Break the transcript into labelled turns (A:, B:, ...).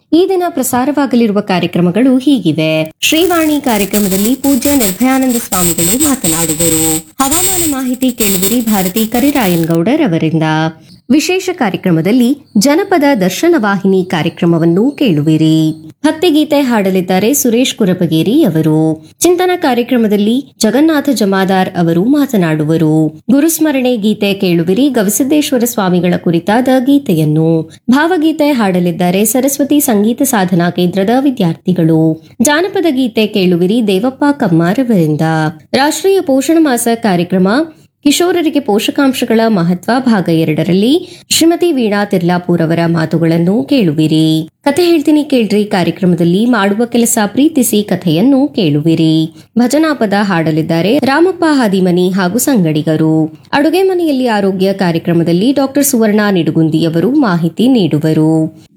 A: ಈ ದಿನ ಪ್ರಸಾರವಾಗಲಿರುವ ಕಾರ್ಯಕ್ರಮಗಳು ಹೀಗಿವೆ ಶ್ರೀವಾಣಿ ಕಾರ್ಯಕ್ರಮದಲ್ಲಿ ಪೂಜ್ಯ ನಿರ್ಭಯಾನಂದ ಸ್ವಾಮಿಗಳು ಮಾತನಾಡುವರು ಹವಾಮಾನ ಮಾಹಿತಿ ಕೇಳುವಿರಿ ಭಾರತಿ ಕರಿರಾಯನ್ ಗೌಡರ್ ಅವರಿಂದ ವಿಶೇಷ ಕಾರ್ಯಕ್ರಮದಲ್ಲಿ ಜನಪದ ದರ್ಶನ ವಾಹಿನಿ ಕಾರ್ಯಕ್ರಮವನ್ನು ಕೇಳುವಿರಿ ಭಕ್ತಿಗೀತೆ ಹಾಡಲಿದ್ದಾರೆ ಸುರೇಶ್ ಕುರಬಗೇರಿ ಅವರು ಚಿಂತನ ಕಾರ್ಯಕ್ರಮದಲ್ಲಿ ಜಗನ್ನಾಥ ಜಮಾದಾರ್ ಅವರು ಮಾತನಾಡುವರು ಗುರುಸ್ಮರಣೆ ಗೀತೆ ಕೇಳುವಿರಿ ಗವಿಸಿದ್ದೇಶ್ವರ ಸ್ವಾಮಿಗಳ ಕುರಿತಾದ ಗೀತೆಯನ್ನು ಭಾವಗೀತೆ ಹಾಡಲಿದ್ದಾರೆ ಸರಸ್ವತಿ ಸಂಗೀತ ಸಾಧನಾ ಕೇಂದ್ರದ ವಿದ್ಯಾರ್ಥಿಗಳು ಜಾನಪದ ಗೀತೆ ಕೇಳುವಿರಿ ದೇವಪ್ಪ ಕಮ್ಮಾರ್ ಅವರಿಂದ ರಾಷ್ಟ್ರೀಯ ಪೋಷಣ ಮಾಸ ಕಾರ್ಯಕ್ರಮ ಕಿಶೋರರಿಗೆ ಪೋಷಕಾಂಶಗಳ ಮಹತ್ವ ಭಾಗ ಎರಡರಲ್ಲಿ ಶ್ರೀಮತಿ ವೀಣಾ ತಿರ್ಲಾಪೂರ್ ಅವರ ಮಾತುಗಳನ್ನು ಕೇಳುವಿರಿ ಕತೆ ಹೇಳ್ತೀನಿ ಕೇಳ್ರಿ ಕಾರ್ಯಕ್ರಮದಲ್ಲಿ ಮಾಡುವ ಕೆಲಸ ಪ್ರೀತಿಸಿ ಕಥೆಯನ್ನು ಕೇಳುವಿರಿ ಭಜನಾ ಪದ ಹಾಡಲಿದ್ದಾರೆ ರಾಮಪ್ಪ ಹಾದಿಮನಿ ಹಾಗೂ ಸಂಗಡಿಗರು ಅಡುಗೆ ಮನೆಯಲ್ಲಿ ಆರೋಗ್ಯ ಕಾರ್ಯಕ್ರಮದಲ್ಲಿ ಡಾಕ್ಟರ್ ಸುವರ್ಣ ನಿಡುಗುಂದಿ ಅವರು ಮಾಹಿತಿ ನೀಡುವರು